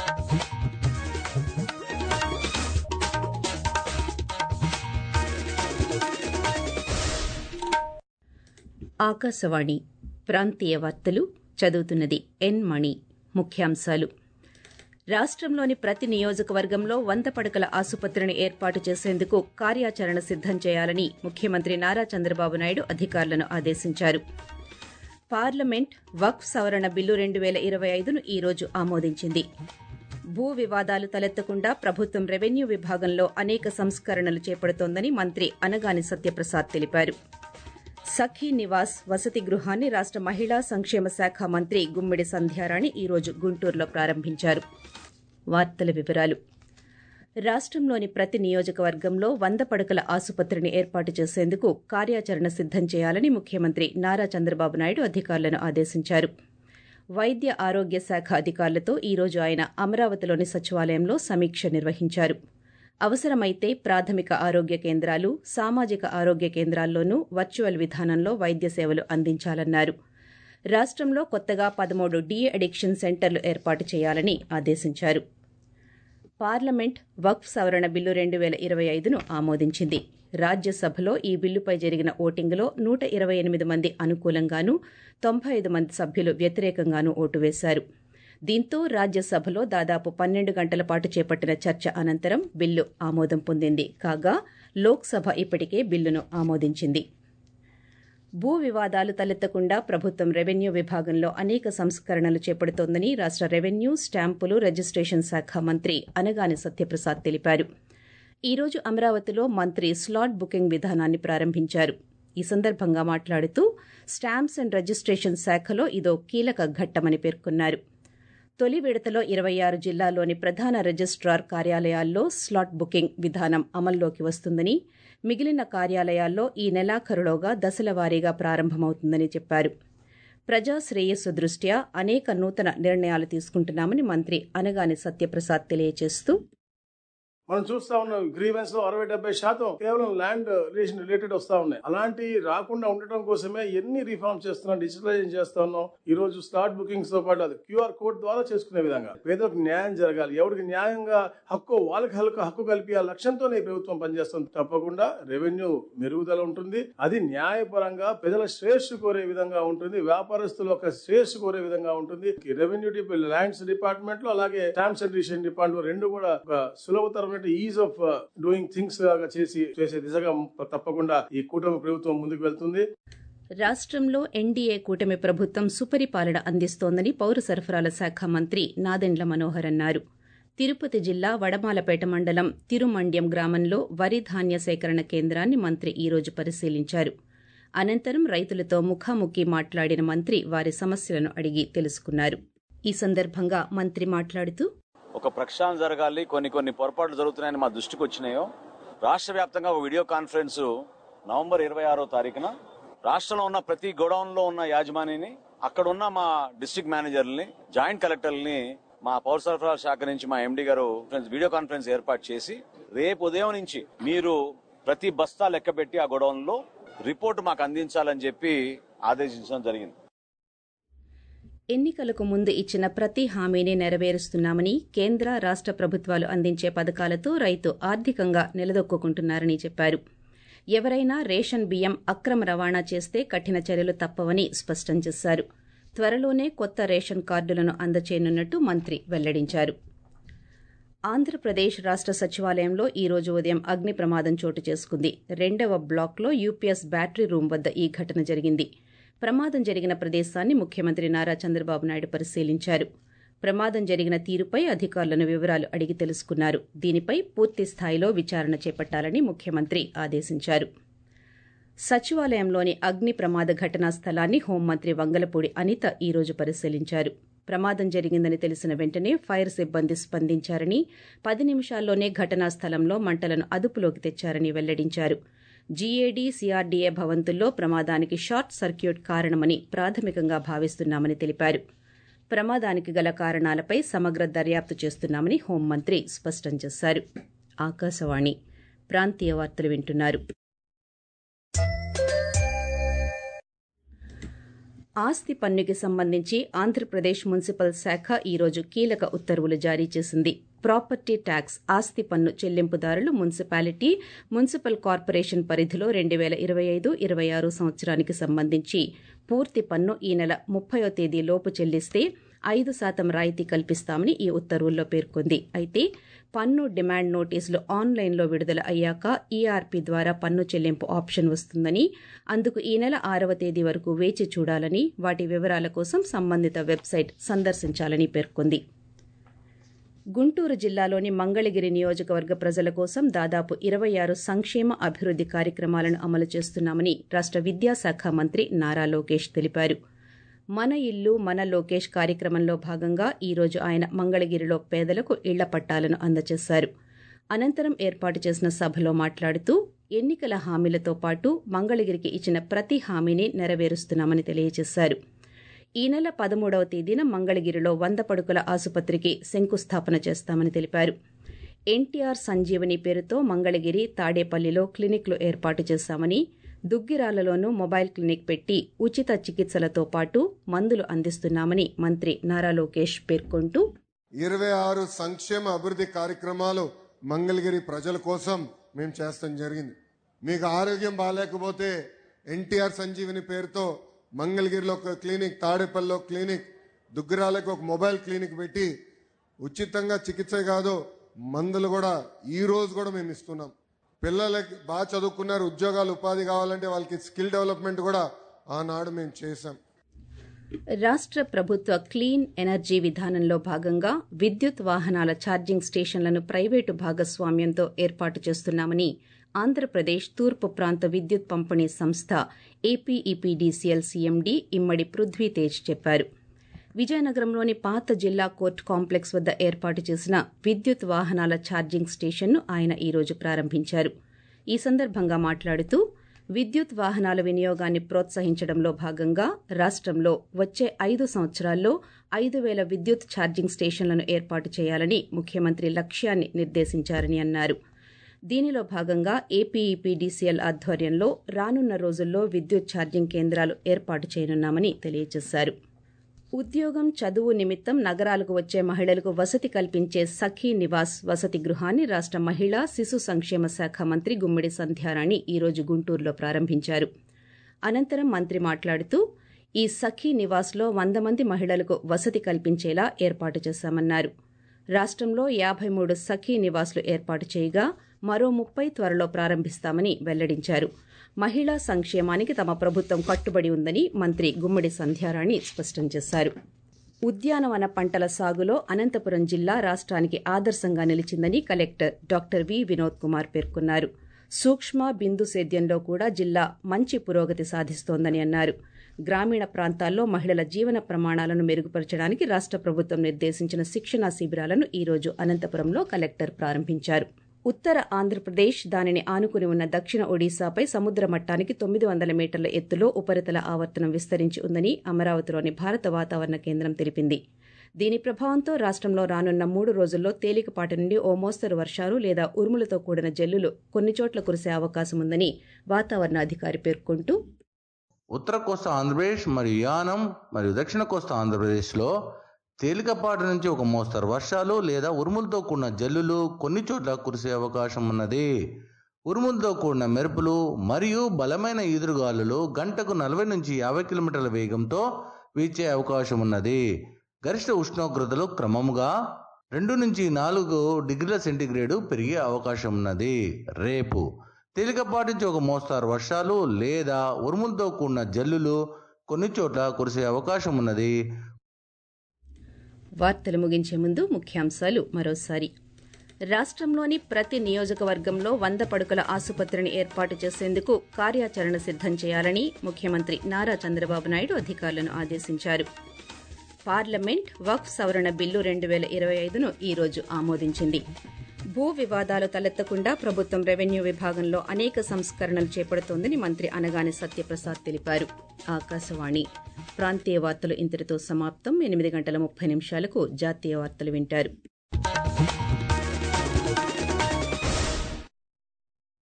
ఆకాశవాణి ప్రాంతీయ వార్తలు చదువుతున్నది ఎన్ మణి ముఖ్యాంశాలు రాష్టంలోని ప్రతి నియోజకవర్గంలో వంద పడకల ఆసుపత్రిని ఏర్పాటు చేసేందుకు కార్యాచరణ సిద్దం చేయాలని ముఖ్యమంత్రి నారా చంద్రబాబు నాయుడు అధికారులను ఆదేశించారు పార్లమెంట్ వక్ఫ్ సవరణ బిల్లు రెండు పేల ఇరవై ఐదును ఈ రోజు ఆమోదించింది భూ వివాదాలు తలెత్తకుండా ప్రభుత్వం రెవెన్యూ విభాగంలో అనేక సంస్కరణలు చేపడుతోందని మంత్రి అనగాని సత్యప్రసాద్ తెలిపారు సఖీ నివాస్ వసతి గృహాన్ని రాష్ట మహిళా సంక్షేమ శాఖ మంత్రి గుమ్మిడి సంధ్యారాణి ఈ రోజు గుంటూరులో ప్రారంభించారు వార్తల వివరాలు రాష్టంలోని ప్రతి నియోజకవర్గంలో వంద పడకల ఆసుపత్రిని ఏర్పాటు చేసేందుకు కార్యాచరణ సిద్దం చేయాలని ముఖ్యమంత్రి నారా చంద్రబాబు నాయుడు అధికారులను ఆదేశించారు వైద్య ఆరోగ్య శాఖ అధికారులతో ఈ రోజు ఆయన అమరావతిలోని సచివాలయంలో సమీక్ష నిర్వహించారు అవసరమైతే ప్రాథమిక ఆరోగ్య కేంద్రాలు సామాజిక ఆరోగ్య కేంద్రాల్లోనూ వర్చువల్ విధానంలో వైద్య సేవలు అందించాలన్నారు రాష్టంలో కొత్తగా పదమూడు డీ అడిక్షన్ సెంటర్లు ఏర్పాటు చేయాలని ఆదేశించారు పార్లమెంట్ వక్ఫ్ సవరణ బిల్లు రెండు పేల ఇరవై ఐదును ఆమోదించింది రాజ్యసభలో ఈ బిల్లుపై జరిగిన ఓటింగులో నూట ఇరవై ఎనిమిది మంది అనుకూలంగానూ తొంభై ఐదు మంది సభ్యులు వ్యతిరేకంగానూ ఓటు వేశారు దీంతో రాజ్యసభలో దాదాపు పన్నెండు గంటల పాటు చేపట్టిన చర్చ అనంతరం బిల్లు ఆమోదం పొందింది కాగా లోక్సభ ఇప్పటికే బిల్లును ఆమోదించింది భూ వివాదాలు తలెత్తకుండా ప్రభుత్వం రెవెన్యూ విభాగంలో అనేక సంస్కరణలు చేపడుతోందని రాష్ట రెవెన్యూ స్టాంపులు రిజిస్టేషన్ శాఖ మంత్రి అనగాని సత్యప్రసాద్ తెలిపారు ఈ రోజు అమరావతిలో మంత్రి స్లాట్ బుకింగ్ విధానాన్ని ప్రారంభించారు ఈ సందర్భంగా మాట్లాడుతూ స్టాంప్స్ అండ్ రిజిస్టేషన్ శాఖలో ఇదో కీలక ఘట్టమని పేర్కొన్నారు తొలి విడతలో ఇరవై ఆరు జిల్లాల్లోని ప్రధాన రిజిస్టార్ కార్యాలయాల్లో స్లాట్ బుకింగ్ విధానం అమల్లోకి వస్తుందని మిగిలిన కార్యాలయాల్లో ఈ నెలాఖరులోగా దశల వారీగా ప్రారంభమవుతుందని చెప్పారు ప్రజా శ్రేయస్సు దృష్ట్యా అనేక నూతన నిర్ణయాలు తీసుకుంటున్నామని మంత్రి అనగాని సత్యప్రసాద్ తెలియజేస్తూ మనం చూస్తా ఉన్నాం గ్రీవెన్స్ లో అరవై డెబ్బై శాతం కేవలం ల్యాండ్ రిలేషన్ రిలేటెడ్ వస్తా ఉన్నాయి అలాంటి రాకుండా ఉండటం కోసమే ఎన్ని రిఫార్మ్స్ చేస్తున్నాం డిజిటలైజేషన్ చేస్తా ఉన్నాం ఈ రోజు స్టార్ట్ బుకింగ్స్ తో పాటు అది క్యూఆర్ కోడ్ ద్వారా చేసుకునే విధంగా పేదలకు న్యాయం జరగాలి ఎవరికి న్యాయంగా హక్కు వాళ్ళకి హక్కు హక్కు కలిపి ఆ లక్ష్యంతోనే ఈ ప్రభుత్వం పనిచేస్తుంది తప్పకుండా రెవెన్యూ మెరుగుదల ఉంటుంది అది న్యాయపరంగా ప్రజల శ్రేయస్సు కోరే విధంగా ఉంటుంది వ్యాపారస్తుల యొక్క శ్రేయస్సు కోరే విధంగా ఉంటుంది రెవెన్యూ ల్యాండ్స్ డిపార్ట్మెంట్ లో అలాగే స్టాంప్స్ అండ్ రిజిస్ట్రేషన్ డిపార్ట్మెంట్ రెండు కూడా ఒక సులభతరమైన ఈజ్ ఆఫ్ డూయింగ్ థింగ్స్ లాగా చేసి చేసే దిశగా తప్పకుండా ఈ కూటమి ప్రభుత్వం ముందుకు వెళ్తుంది రాష్టంలో ఎన్డీఏ కూటమి ప్రభుత్వం సుపరిపాలన అందిస్తోందని పౌర సరఫరాల శాఖ మంత్రి నాదెండ్ల మనోహర్ అన్నారు తిరుపతి జిల్లా వడమాలపేట మండలం తిరుమండ్యం గ్రామంలో వరి ధాన్య సేకరణ కేంద్రాన్ని మంత్రి ఈ రోజు పరిశీలించారు అనంతరం రైతులతో ముఖాముఖి మాట్లాడిన మంత్రి వారి సమస్యలను అడిగి తెలుసుకున్నారు ఈ సందర్భంగా మంత్రి మాట్లాడుతూ ఒక ప్రక్షాళన జరగాలి కొన్ని కొన్ని పొరపాట్లు జరుగుతున్నాయని మా దృష్టికి వచ్చినాయో రాష్ట్ర వ్యాప్తంగా ఒక వీడియో కాన్ఫరెన్స్ నవంబర్ ఇరవై ఆరో తారీఖున రాష్ట్రంలో ఉన్న ప్రతి గోడౌన్ లో ఉన్న యాజమానిని అక్కడ ఉన్న మా డిస్ట్రిక్ట్ మేనేజర్ని జాయింట్ కలెక్టర్ని మా పౌర సరఫరాల శాఖ నుంచి మా ఎండి గారు వీడియో కాన్ఫరెన్స్ ఏర్పాటు చేసి రేపు ఉదయం నుంచి మీరు ప్రతి బస్తా లెక్క పెట్టి ఆ గోడౌన్ లో రిపోర్ట్ మాకు అందించాలని చెప్పి ఆదేశించడం జరిగింది ఎన్నికలకు ముందు ఇచ్చిన ప్రతి హామీని నెరవేరుస్తున్నామని కేంద్ర రాష్ట ప్రభుత్వాలు అందించే పథకాలతో రైతు ఆర్థికంగా నిలదొక్కుంటున్నారని చెప్పారు ఎవరైనా రేషన్ బియ్యం అక్రమ రవాణా చేస్తే కఠిన చర్యలు తప్పవని స్పష్టం చేశారు త్వరలోనే కొత్త రేషన్ కార్డులను అందచేయనున్నట్టు మంత్రి వెల్లడించారు ఆంధ్రప్రదేశ్ రాష్ట సచివాలయంలో ఈ రోజు ఉదయం అగ్ని ప్రమాదం చోటు చేసుకుంది రెండవ బ్లాక్లో యూపీఎస్ బ్యాటరీ రూమ్ వద్ద ఈ ఘటన జరిగింది ప్రమాదం జరిగిన ప్రదేశాన్ని ముఖ్యమంత్రి నారా చంద్రబాబు నాయుడు పరిశీలించారు ప్రమాదం జరిగిన తీరుపై అధికారులను వివరాలు అడిగి తెలుసుకున్నారు దీనిపై పూర్తి స్థాయిలో విచారణ చేపట్టాలని ముఖ్యమంత్రి ఆదేశించారు సచివాలయంలోని అగ్ని ప్రమాద ఘటనా స్థలాన్ని హోంమంత్రి వంగలపూడి అనిత ఈ రోజు పరిశీలించారు ప్రమాదం జరిగిందని తెలిసిన వెంటనే ఫైర్ సిబ్బంది స్పందించారని పది నిమిషాల్లోనే ఘటనా స్థలంలో మంటలను అదుపులోకి తెచ్చారని వెల్లడించారు జీఏడీ సీఆర్డీఏ భవంతుల్లో ప్రమాదానికి షార్ట్ సర్క్యూట్ కారణమని ప్రాథమికంగా భావిస్తున్నామని తెలిపారు ప్రమాదానికి గల కారణాలపై సమగ్ర దర్యాప్తు చేస్తున్నామని హోంమంత్రి స్పష్టం చేశారు ఆకాశవాణి ప్రాంతీయ వార్తలు వింటున్నారు ఆస్తి పన్నుకి సంబంధించి ఆంధ్రప్రదేశ్ మున్సిపల్ శాఖ ఈరోజు కీలక ఉత్తర్వులు జారీ చేసింది ప్రాపర్టీ ట్యాక్స్ ఆస్తి పన్ను చెల్లింపుదారులు మున్సిపాలిటీ మున్సిపల్ కార్పొరేషన్ పరిధిలో రెండు వేల ఇరవై ఐదు ఇరవై ఆరు సంవత్సరానికి సంబంధించి పూర్తి పన్ను ఈ నెల ముప్పయో తేదీ లోపు చెల్లిస్తే ఐదు శాతం రాయితీ కల్పిస్తామని ఈ ఉత్తర్వుల్లో పేర్కొంది అయితే పన్ను డిమాండ్ నోటీసులు ఆన్లైన్లో విడుదల అయ్యాక ఈఆర్పీ ద్వారా పన్ను చెల్లింపు ఆప్షన్ వస్తుందని అందుకు ఈ నెల ఆరవ తేదీ వరకు వేచి చూడాలని వాటి వివరాల కోసం సంబంధిత వెబ్సైట్ సందర్శించాలని పేర్కొంది గుంటూరు జిల్లాలోని మంగళగిరి నియోజకవర్గ ప్రజల కోసం దాదాపు ఇరవై ఆరు సంక్షేమ అభివృద్ది కార్యక్రమాలను అమలు చేస్తున్నామని రాష్ట విద్యాశాఖ మంత్రి నారా లోకేష్ తెలిపారు మన ఇల్లు మన లోకేష్ కార్యక్రమంలో భాగంగా ఈ రోజు ఆయన మంగళగిరిలో పేదలకు ఇళ్ల పట్టాలను అందజేశారు అనంతరం ఏర్పాటు చేసిన సభలో మాట్లాడుతూ ఎన్నికల హామీలతో పాటు మంగళగిరికి ఇచ్చిన ప్రతి హామీని నెరవేరుస్తున్నామని తెలియజేశారు ఈ నెల పదమూడవ తేదీన మంగళగిరిలో వంద పడుకుల ఆసుపత్రికి శంకుస్థాపన చేస్తామని తెలిపారు ఎన్టీఆర్ సంజీవని పేరుతో మంగళగిరి తాడేపల్లిలో క్లినిక్లు ఏర్పాటు చేశామని దుగ్గిరాలలోనూ మొబైల్ క్లినిక్ పెట్టి ఉచిత చికిత్సలతో పాటు మందులు అందిస్తున్నామని మంత్రి నారా లోకేష్ పేర్కొంటూ ఇరవై ఆరు సంక్షేమ అభివృద్ధి కార్యక్రమాలు మంగళగిరి ప్రజల కోసం మేము చేస్తాం జరిగింది మీకు ఆరోగ్యం బాగాలేకపోతే ఎన్టీఆర్ సంజీవిని పేరుతో మంగళగిరిలో ఒక క్లినిక్ తాడేపల్లిలో క్లినిక్ దుగ్గిరాలకు ఒక మొబైల్ క్లినిక్ పెట్టి ఉచితంగా చికిత్స కాదు మందులు కూడా ఈ రోజు కూడా మేము ఇస్తున్నాం పిల్లలకి బాగా చదువుకున్నారు ఉద్యోగాలు ఉపాధి కావాలంటే వాళ్ళకి స్కిల్ డెవలప్మెంట్ కూడా ఆనాడు మేము చేశాం రాష్ట ప్రభుత్వ క్లీన్ ఎనర్జీ విధానంలో భాగంగా విద్యుత్ వాహనాల ఛార్జింగ్ స్టేషన్లను ప్రైవేటు భాగస్వామ్యంతో ఏర్పాటు చేస్తున్నామని ఆంధ్రప్రదేశ్ తూర్పు ప్రాంత విద్యుత్ పంపిణీ సంస్థ ఏపీఈపీడీసీఎల్ సీఎండీ ఇమ్మడి పృథ్వీతేజ్ చెప్పారు విజయనగరంలోని పాత జిల్లా కోర్టు కాంప్లెక్స్ వద్ద ఏర్పాటు చేసిన విద్యుత్ వాహనాల ఛార్జింగ్ స్టేషన్ను ఆయన ఈరోజు ప్రారంభించారు ఈ సందర్భంగా మాట్లాడుతూ విద్యుత్ వాహనాల వినియోగాన్ని ప్రోత్సహించడంలో భాగంగా రాష్టంలో వచ్చే ఐదు సంవత్సరాల్లో ఐదు వేల విద్యుత్ ఛార్జింగ్ స్టేషన్లను ఏర్పాటు చేయాలని ముఖ్యమంత్రి లక్ష్యాన్ని నిర్దేశించారని అన్నారు దీనిలో భాగంగా ఏపీఈపీడీసీఎల్ ఆధ్వర్యంలో రానున్న రోజుల్లో విద్యుత్ ఛార్జింగ్ కేంద్రాలు ఏర్పాటు చేయనున్నామని తెలియజేశారు ఉద్యోగం చదువు నిమిత్తం నగరాలకు వచ్చే మహిళలకు వసతి కల్పించే సఖీ నివాస్ వసతి గృహాన్ని రాష్ట మహిళా శిశు సంక్షేమ శాఖ మంత్రి గుమ్మిడి సంధ్యారాణి ఈరోజు గుంటూరులో ప్రారంభించారు అనంతరం మంత్రి మాట్లాడుతూ ఈ సఖీ నివాస్లో వంద మంది మహిళలకు వసతి కల్పించేలా ఏర్పాటు చేశామన్నారు రాష్టంలో యాభై మూడు సఖీ నివాస్లు ఏర్పాటు చేయగా మరో ముప్పై త్వరలో ప్రారంభిస్తామని వెల్లడించారు మహిళా సంక్షేమానికి తమ ప్రభుత్వం కట్టుబడి ఉందని మంత్రి గుమ్మడి సంధ్యారాణి స్పష్టం చేశారు ఉద్యానవన పంటల సాగులో అనంతపురం జిల్లా రాష్ట్రానికి ఆదర్శంగా నిలిచిందని collector doctor V Vinod Kumar పేర్కొన్నారు సూక్ష్మ బిందు సేద్యంలో కూడా జిల్లా మంచి పురోగతి సాధిస్తోందని అన్నారు గ్రామీణ ప్రాంతాల్లో మహిళల జీవన ప్రమాణాలను మెరుగుపరచడానికి రాష్ట ప్రభుత్వం నిర్దేశించిన శిక్షణా శిబిరాలను ఈ రోజు అనంతపురంలో కలెక్టర్ ప్రారంభించారు ఉత్తర ఆంధ్రప్రదేశ్ దానిని ఆనుకుని ఉన్న దక్షిణ ఒడిశాపై సముద్ర మట్టానికి తొమ్మిది వందల మీటర్ల ఎత్తులో ఉపరితల ఆవర్తనం విస్తరించి ఉందని అమరావతిలోని భారత వాతావరణ కేంద్రం తెలిపింది దీని ప్రభావంతో రాష్టంలో రానున్న మూడు రోజుల్లో తేలికపాటి నుండి ఓ మోస్తరు వర్షాలు లేదా ఉరుములతో కూడిన జల్లులు కొన్ని చోట్ల కురిసే అవకాశం ఉందని వాతావరణ అధికారి పేర్కొంటూ ఉత్తర కోస్తా ఆంధ్రప్రదేశ్ మరియు యానం మరియు దక్షిణ కోస్తా ఆంధ్రప్రదేశ్లో తేలికపాటి నుంచి ఒక మోస్తరు వర్షాలు లేదా ఉరుములతో కూడిన జల్లులు కొన్ని చోట్ల కురిసే అవకాశం ఉన్నది ఉరుములతో కూడిన మెరుపులు మరియు బలమైన ఈదురుగాలులు గంటకు నలభై నుంచి యాభై కిలోమీటర్ల వేగంతో వీచే అవకాశం ఉన్నది గరిష్ట ఉష్ణోగ్రతలు క్రమముగా రెండు నుంచి నాలుగు డిగ్రీల సెంటీగ్రేడు పెరిగే అవకాశం ఉన్నది రేపు తేలికపాటి నుంచి ఒక మోస్తారు వర్షాలు లేదా ఉరుములతో కూడిన జల్లులు కొన్ని చోట్ల కురిసే అవకాశం ఉన్నది వార్తలు ముగించే ముందు ముఖ్యాంశాలు మరోసారి రాష్ట్రంలోని ప్రతి నియోజకవర్గంలో వంద పడుకల ఆసుపత్రిని ఏర్పాటు చేసేందుకు కార్యాచరణ సిద్దం చేయాలని ముఖ్యమంత్రి నారా చంద్రబాబు నాయుడు అధికారులను ఆదేశించారు పార్లమెంట్ వక్ఫ్ సవరణ బిల్లు రెండు వేల ఇరవై ఐదును ఈ రోజు ఆమోదించింది భూ వివాదాలు తలెత్తకుండా ప్రభుత్వం రెవెన్యూ విభాగంలో అనేక సంస్కరణలు చేపడుతోందని మంత్రి అనగాని సత్యప్రసాద్ తెలిపారు ఆకాశవాణి ప్రాంతీయ వార్తలు ఇంతటితో సమాప్తం ఎనిమిది గంటల ముప్పై నిమిషాలకు జాతీయ వార్తలు వింటారు